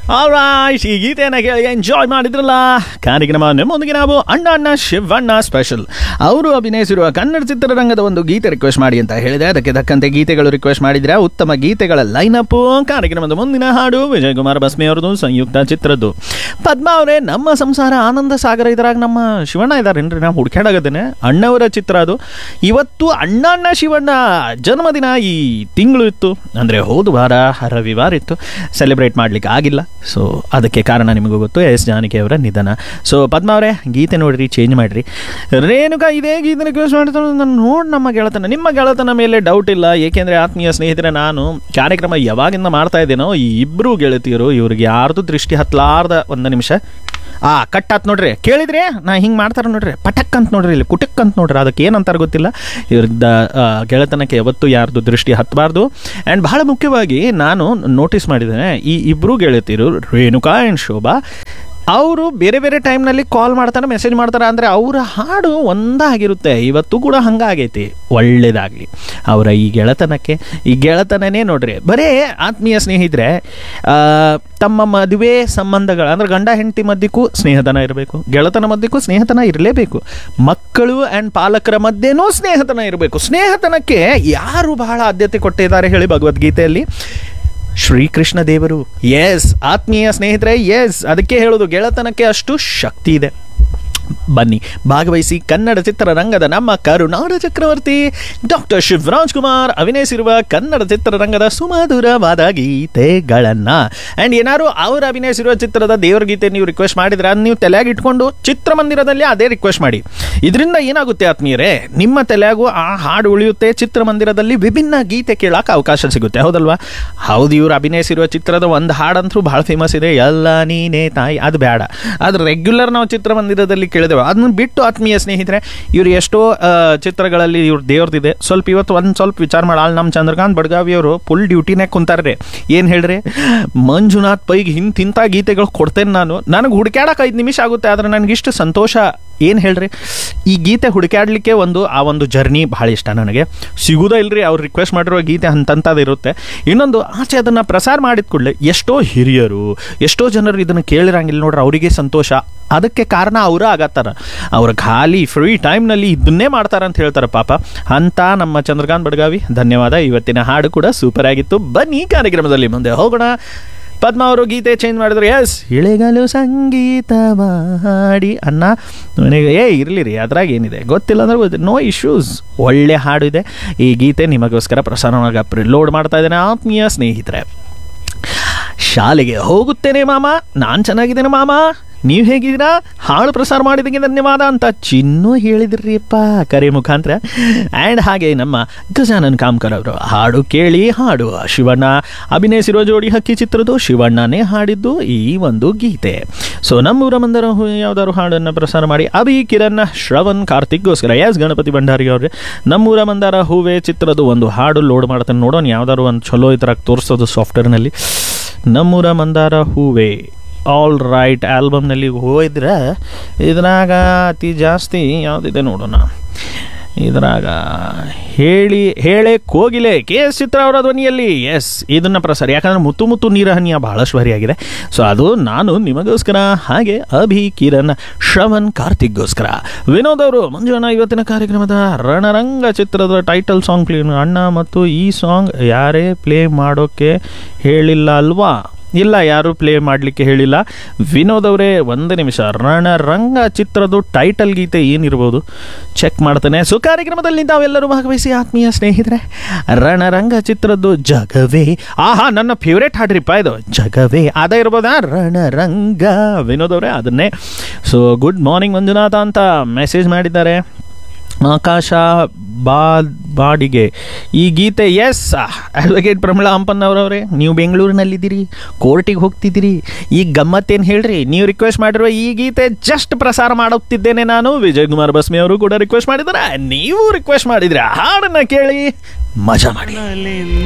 all right ಈ ಗೀತೆಯನ್ನು ಕೇಳಿ ಎಂಜಾಯ್ ಮಾಡಿದ್ರಲ್ಲ ಕಾರ್ಯಕ್ರಮ ನಿಮ್ಮೊಂದಿಗೆ ನಾವು ಅಣ್ಣ ಅಣ್ಣ ಶಿವಣ್ಣ ಸ್ಪೆಷಲ್ ಅವರು ಅಭಿನಯಿಸಿರುವ ಕನ್ನಡ ಚಿತ್ರರಂಗದ ಒಂದು ಗೀತೆ ರಿಕ್ವೆಸ್ಟ್ ಮಾಡಿ ಅಂತ ಹೇಳಿದೆ ಅದಕ್ಕೆ ತಕ್ಕಂತೆ ಗೀತೆಗಳು ರಿಕ್ವೆಸ್ಟ್ ಮಾಡಿದ್ರೆ ಉತ್ತಮ ಗೀತೆಗಳ ಲೈನಪ್ ಕಾರ್ಯಕ್ರಮದ ಮುಂದಿನ ಹಾಡು ವಿಜಯ್ ಕುಮಾರ್ ಬಸ್ಮಿ ಅವರದು ಸಂಯುಕ್ತ ಚಿತ್ರದ್ದು ಪದ್ಮ ಅವರೇ ನಮ್ಮ ಸಂಸಾರ ಆನಂದ ಸಾಗರ ಇದ್ರಾಗ ನಮ್ಮ ಶಿವಣ್ಣ ಇದಾರೇನ್ರಿ ನಾವು ಹುಡ್ಕ್ಯಾಡಾಗತ್ತೇನೆ ಅಣ್ಣವರ ಚಿತ್ರ ಅದು ಇವತ್ತು ಅಣ್ಣ ಅಣ್ಣ ಶಿವಣ್ಣ ಜನ್ಮದಿನ ಈ ತಿಂಗಳು ಇತ್ತು ಅಂದರೆ ಹೋದ ವಾರ ರವಿವಾರ ಇತ್ತು ಸೆಲೆಬ್ರೇಟ್ ಮಾಡ್ಲಿಕ್ಕೆ ಆಗಿಲ್ಲ ಸೊ ಅದಕ್ಕೆ ಕಾರಣ ನಿಮಗೂ ಗೊತ್ತು ಎಸ್ ಜಾನಕಿ ಅವರ ನಿಧನ ಸೊ ಪದ್ಮ ಅವರೇ ಗೀತೆ ನೋಡ್ರಿ ಚೇಂಜ್ ಮಾಡಿರಿ ರೇಣುಕಾ ಇದೇ ಗೀತೆ ರಿಕ್ವೆಸ್ಟ್ ಮಾಡ್ತಾನೆ ನಾನು ನೋಡಿ ನಮ್ಮ ಗೆಳತನ ನಿಮ್ಮ ಗೆಳತನ ಮೇಲೆ ಡೌಟ್ ಇಲ್ಲ ಏಕೆಂದರೆ ಆತ್ಮೀಯ ಸ್ನೇಹಿತರೆ ನಾನು ಕಾರ್ಯಕ್ರಮ ಯಾವಾಗಿಂದ ಮಾಡ್ತಾ ಇದ್ದೇನೋ ಈ ಇಬ್ಬರು ಗೆಳತಿಯರು ಇವ್ರಿಗೆ ಯಾರ್ದು ದೃಷ್ಟಿ ಹತ್ತಲಾರ್ದ ಒಂದು ನಿಮಿಷ ಆ ಕಟ್ ಆತ್ ನೋಡ್ರಿ ಕೇಳಿದ್ರೆ ನಾ ಹಿಂಗೆ ಮಾಡ್ತಾರೆ ನೋಡ್ರಿ ಪಟಕ್ ಅಂತ ನೋಡ್ರಿ ಇಲ್ಲಿ ಕುಟಕ್ ಅಂತ ನೋಡ್ರಿ ಅದಕ್ಕೆ ಏನಂತಾರೆ ಗೊತ್ತಿಲ್ಲ ಇವ್ರದ್ದು ಗೆಳೆತನಕ್ಕೆ ಯಾವತ್ತೂ ಯಾರ್ದು ದೃಷ್ಟಿ ಹತ್ತಬಾರ್ದು ಆ್ಯಂಡ್ ಬಹಳ ಮುಖ್ಯವಾಗಿ ನಾನು ನೋಟಿಸ್ ಮಾಡಿದ್ದೇನೆ ಈ ಇಬ್ಬರು ಗೆಳತಿಯರು ರೇಣುಕಾ ಆ್ಯಂಡ್ ಶೋಭಾ ಅವರು ಬೇರೆ ಬೇರೆ ಟೈಮ್ನಲ್ಲಿ ಕಾಲ್ ಮಾಡ್ತಾರೆ ಮೆಸೇಜ್ ಮಾಡ್ತಾರೆ ಅಂದರೆ ಅವರ ಹಾಡು ಒಂದಾಗಿರುತ್ತೆ ಇವತ್ತು ಕೂಡ ಹಂಗಾಗೈತಿ ಒಳ್ಳೇದಾಗಲಿ ಅವರ ಈ ಗೆಳೆತನಕ್ಕೆ ಈ ಗೆಳೆತನನೇ ನೋಡ್ರಿ ಬರೇ ಆತ್ಮೀಯ ಸ್ನೇಹಿತರೆ ಆ, ತಮ್ಮ ಮದುವೆ ಸಂಬಂಧಗಳು ಅಂದ್ರೆ ಗಂಡ ಹೆಂಡತಿ ಮಧ್ಯಕ್ಕೂ ಸ್ನೇಹತನ ಇರಬೇಕು ಗೆಳೆತನ ಮಧ್ಯಕ್ಕೂ ಸ್ನೇಹತನ ಇರಲೇಬೇಕು ಮಕ್ಕಳು ಆ್ಯಂಡ್ ಪಾಲಕರ ಮಧ್ಯೆನೂ ಸ್ನೇಹತನ ಇರಬೇಕು ಸ್ನೇಹತನಕ್ಕೆ ಯಾರು ಬಹಳ ಆದ್ಯತೆ ಕೊಟ್ಟಿದ್ದಾರೆ ಹೇಳಿ ಭಗವದ್ಗೀತೆಯಲ್ಲಿ ಶ್ರೀಕೃಷ್ಣ ದೇವರು ಎಸ್ ಆತ್ಮೀಯ ಸ್ನೇಹಿತರೆ ಎಸ್ ಅದಕ್ಕೆ ಹೇಳೋದು ಗೆಳೆತನಕ್ಕೆ ಅಷ್ಟು ಶಕ್ತಿ ಇದೆ ಬನ್ನಿ ಭಾಗವಹಿಸಿ ಕನ್ನಡ ಚಿತ್ರರಂಗದ ನಮ್ಮ ಕರುನಾಡ ಚಕ್ರವರ್ತಿ ಡಾಕ್ಟರ್ ಶಿವರಾಜ್ ಕುಮಾರ್ ಅಭಿನಯಿಸಿರುವ ಕನ್ನಡ ಚಿತ್ರರಂಗದ ಸುಮಧುರವಾದ ಗೀತೆಗಳನ್ನ ಆ್ಯಂಡ್ ಏನಾದ್ರು ಅವರು ಅಭಿನಯಿಸಿರುವ ಚಿತ್ರದ ದೇವರ ಗೀತೆ ನೀವು ರಿಕ್ವೆಸ್ಟ್ ಮಾಡಿದ್ರೆ ಅದನ್ನ ನೀವು ತಲೆಯಾಗಿ ಇಟ್ಕೊಂಡು ಚಿತ್ರಮಂದಿರದಲ್ಲಿ ಅದೇ ರಿಕ್ವೆಸ್ಟ್ ಮಾಡಿ ಇದರಿಂದ ಏನಾಗುತ್ತೆ ಆತ್ಮೀಯರೇ ನಿಮ್ಮ ತಲೆಯಾಗೂ ಆ ಹಾಡು ಉಳಿಯುತ್ತೆ ಚಿತ್ರಮಂದಿರದಲ್ಲಿ ವಿಭಿನ್ನ ಗೀತೆ ಕೇಳಕ್ಕೆ ಅವಕಾಶ ಸಿಗುತ್ತೆ ಹೌದಲ್ವಾ ಹೌದು ಇವರು ಅಭಿನಯಿಸಿರುವ ಚಿತ್ರದ ಒಂದು ಹಾಡಂತೂ ಭಾಳ ಫೇಮಸ್ ಇದೆ ಎಲ್ಲ ನೀನೇ ತಾಯಿ ಅದು ಬೇಡ ಅದು ರೆಗ್ಯುಲರ್ ನಾವು ಚಿತ್ರಮಂದಿರದಲ್ಲಿ ಕೇಳಿದೆವು ಅದನ್ನ ಬಿಟ್ಟು ಆತ್ಮೀಯ ಸ್ನೇಹಿತರೆ ಇವರು ಎಷ್ಟೋ ಆ, ಚಿತ್ರಗಳಲ್ಲಿ ಇವ್ರ ದೇವ್ರದಿದೆ ಸ್ವಲ್ಪ ಇವತ್ತು ಒಂದು ಸ್ವಲ್ಪ ವಿಚಾರ ಮಾಡಿ ಅಲ್ಲಿ ನಮ್ಮ ಚಂದ್ರಕಾಂತ್ ಬಡ್ಗಾವಿ ಅವರು ಫುಲ್ ಡ್ಯೂಟಿನಾಗ ಕುಂತಾರ್ರಿ ಏನು ಹೇಳ್ರಿ ಮಂಜುನಾಥ್ ಪೈಗೆ ಇಂತಿಂಥ ಗೀತೆಗಳು ಕೊಡ್ತೇನೆ ನಾನು ನನಗೆ ಹುಡುಕ್ಯಾಡಕ್ಕೆ ಐದು ನಿಮಿಷ ಆಗುತ್ತೆ ಆದರೆ ನನಗಿಷ್ಟು ಸಂತೋಷ ಏನು ಹೇಳ್ರಿ ಈ ಗೀತೆ ಹುಡುಕ್ಯಾಡ್ಲಿಕ್ಕೆ ಒಂದು ಆ ಒಂದು ಜರ್ನಿ ಭಾಳ ಇಷ್ಟ ನನಗೆ ಸಿಗುದೇ ಇಲ್ರಿ ಅವ್ರು ರಿಕ್ವೆಸ್ಟ್ ಮಾಡಿರೋ ಗೀತೆ ಅಂತಂಥದ್ದು ಇರುತ್ತೆ ಇನ್ನೊಂದು ಆಚೆ ಅದನ್ನು ಪ್ರಸಾರ ಮಾಡಿದ ಕೂಡಲೇ ಎಷ್ಟೋ ಹಿರಿಯರು ಎಷ್ಟೋ ಜನರು ಇದನ್ನು ಕೇಳಿರಂಗಿಲ್ಲ ನೋಡ್ರಿ ಅವರಿಗೆ ಸಂತೋಷ ಅದಕ್ಕೆ ಕಾರಣ ಅವರು ಆಗತ್ತಾರ ಅವ್ರ ಖಾಲಿ ಫ್ರೀ ಟೈಮ್ನಲ್ಲಿ ಇದನ್ನೇ ಮಾಡ್ತಾರ ಅಂತ ಹೇಳ್ತಾರೆ ಪಾಪ ಅಂತ ನಮ್ಮ ಚಂದ್ರಕಾಂತ್ ಬಡ್ಗಾವಿ ಧನ್ಯವಾದ ಇವತ್ತಿನ ಹಾಡು ಕೂಡ ಸೂಪರ್ ಆಗಿತ್ತು ಬನ್ನಿ ಕಾರ್ಯಕ್ರಮದಲ್ಲಿ ಮುಂದೆ ಹೋಗೋಣ ಪದ್ಮ ಅವರು ಗೀತೆ ಚೇಂಜ್ ಮಾಡಿದ್ರು ಎಸ್ ಇಳೆಗಲು ಸಂಗೀತ ಮಾಡಿ ಅನ್ನ ನನಗೆ ಏ ಇರಲಿ ರೀ ಅದ್ರಾಗ ಏನಿದೆ ಗೊತ್ತಿಲ್ಲ ಅಂದ್ರೆ ಗೊತ್ತಿಲ್ಲ ನೋ ಇಶ್ಯೂಸ್ ಒಳ್ಳೆ ಹಾಡು ಇದೆ ಈ ಗೀತೆ ನಿಮಗೋಸ್ಕರ ಪ್ರಸಾರವಾಗಿ ಲೋಡ್ ಮಾಡ್ತಾ ಇದ್ದೇನೆ ಆತ್ಮೀಯ ಸ್ನೇಹಿತರೆ ಶಾಲೆಗೆ ಹೋಗುತ್ತೇನೆ ಮಾಮ ನಾನು ಚೆನ್ನಾಗಿದ್ದೇನೆ ಮಾಮ ನೀವು ಹೇಗಿದ್ದೀರಾ ಹಾಡು ಪ್ರಸಾರ ಮಾಡಿದ್ದಕ್ಕೆ ಧನ್ಯವಾದ ಅಂತ ಚಿನ್ನು ಹೇಳಿದ್ರಿಪ್ಪ ಕರೆ ಮುಖಾಂತರ ಆ್ಯಂಡ್ ಹಾಗೆ ನಮ್ಮ ಗಜಾನನ್ ಕಾಮ್ಕರ್ ಅವರು ಹಾಡು ಕೇಳಿ ಹಾಡು ಶಿವಣ್ಣ ಅಭಿನಯಿಸಿರುವ ಜೋಡಿ ಹಕ್ಕಿ ಚಿತ್ರದ್ದು ಶಿವಣ್ಣನೇ ಹಾಡಿದ್ದು ಈ ಒಂದು ಗೀತೆ ಸೊ ನಮ್ಮೂರ ಮಂದರ ಯಾವ್ದಾದ್ರು ಹಾಡನ್ನು ಪ್ರಸಾರ ಮಾಡಿ ಅಭಿ ಕಿರಣ್ ಶ್ರವಣ್ ಕಾರ್ತಿಕ್ಗೋಸ್ಕರ ಎಸ್ ಗಣಪತಿ ಭಂಡಾರಿ ಅವ್ರಿಗೆ ನಮ್ಮೂರ ಮಂದಾರ ಹೂವೆ ಚಿತ್ರದ ಒಂದು ಹಾಡು ಲೋಡ್ ಮಾಡ್ತಾನೆ ನೋಡೋಣ ಯಾವ್ದಾದ್ರು ಒಂದು ಚಲೋ ಇದ್ರಾಗ ತೋರಿಸೋದು ಸಾಫ್ಟ್ವೇರ್ನಲ್ಲಿ ನಮ್ಮೂರ ಮಂದಾರ ಹೂವೆ ಆಲ್ ರೈಟ್ ಆಲ್ಬಮ್ನಲ್ಲಿ ಹೋದ್ರೆ ಇದ್ರಾಗ ಅತಿ ಜಾಸ್ತಿ ಯಾವುದಿದೆ ನೋಡೋಣ ಇದ್ರಾಗ ಹೇಳಿ ಹೇಳೆ ಕೋಗಿಲೆ ಕೆ ಎಸ್ ಚಿತ್ರ ಅವರ ಧ್ವನಿಯಲ್ಲಿ ಎಸ್ ಇದನ್ನ ಪ್ರಸಾರ ಯಾಕಂದ್ರೆ ಮುತ್ತು ಮುತ್ತು ನೀರ ಹನಿಯ ಬಹಳಷ್ಟು ಭಾರಿಯಾಗಿದೆ ಸೊ ಅದು ನಾನು ನಿಮಗೋಸ್ಕರ ಹಾಗೆ ಅಭಿ ಕಿರಣ್ ಶ್ರವಣ್ ಕಾರ್ತಿಕ್ಗೋಸ್ಕರ ವಿನೋದ್ ಅವರು ಮಂಜುಣ್ಣ ಇವತ್ತಿನ ಕಾರ್ಯಕ್ರಮದ ರಣರಂಗ ಚಿತ್ರದ ಟೈಟಲ್ ಸಾಂಗ್ ಪ್ಲೇ ಅಣ್ಣ ಮತ್ತು ಈ ಸಾಂಗ್ ಯಾರೇ ಪ್ಲೇ ಮಾಡೋಕ್ಕೆ ಹೇಳಿಲ್ಲ ಅಲ್ವಾ ಇಲ್ಲ ಯಾರು ಪ್ಲೇ ಮಾಡಲಿಕ್ಕೆ ಹೇಳಿಲ್ಲ ವಿನೋದ್ ಅವರೇ ಒಂದು ನಿಮಿಷ ರಣರಂಗ ಚಿತ್ರದ ಟೈಟಲ್ ಗೀತೆ ಏನಿರ್ಬೋದು ಚೆಕ್ ಮಾಡ್ತಾನೆ ಸೊ ಕಾರ್ಯಕ್ರಮದಲ್ಲಿ ತಾವೆಲ್ಲರೂ ಭಾಗವಹಿಸಿ ಆತ್ಮೀಯ ಸ್ನೇಹಿತರೆ ರಣರಂಗ ಚಿತ್ರದ್ದು ಜಗವೇ ಆಹಾ ನನ್ನ ಫೇವ್ರೇಟ್ ಹಾಡ್ರಿಪ್ಪ ಇದು ಜಗವೇ ಅದ ಇರ್ಬೋದಾ ರಣರಂಗ ವಿನೋದ್ ಅವರೇ ಅದನ್ನೇ ಸೊ ಗುಡ್ ಮಾರ್ನಿಂಗ್ ಮಂಜುನಾಥ ಅಂತ ಮೆಸೇಜ್ ಮಾಡಿದ್ದಾರೆ ಆಕಾಶ ಬಾ ಬಾಡಿಗೆ ಈ ಗೀತೆ ಎಸ್ ಅಡ್ವೊಕೇಟ್ ಪ್ರಮಿಳಾ ಹಂಪನ್ನವರವರೇ ನೀವು ಬೆಂಗಳೂರಿನಲ್ಲಿದ್ದೀರಿ ಕೋರ್ಟಿಗೆ ಹೋಗ್ತಿದ್ದೀರಿ ಈಗ ಗಮ್ಮತ್ತೇನು ಹೇಳ್ರಿ ನೀವು ರಿಕ್ವೆಸ್ಟ್ ಮಾಡಿರುವ ಈ ಗೀತೆ ಜಸ್ಟ್ ಪ್ರಸಾರ ಮಾಡುತ್ತಿದ್ದೇನೆ ನಾನು ವಿಜಯ್ ಕುಮಾರ್ ಬಸ್ಮಿ ಅವರು ಕೂಡ ರಿಕ್ವೆಸ್ಟ್ ಮಾಡಿದ್ದಾರೆ ನೀವು ರಿಕ್ವೆಸ್ಟ್ ಮಾಡಿದ್ರೆ ಹಾಡನ್ನ ಕೇಳಿ ಮಜಾ ಮಾಡಿ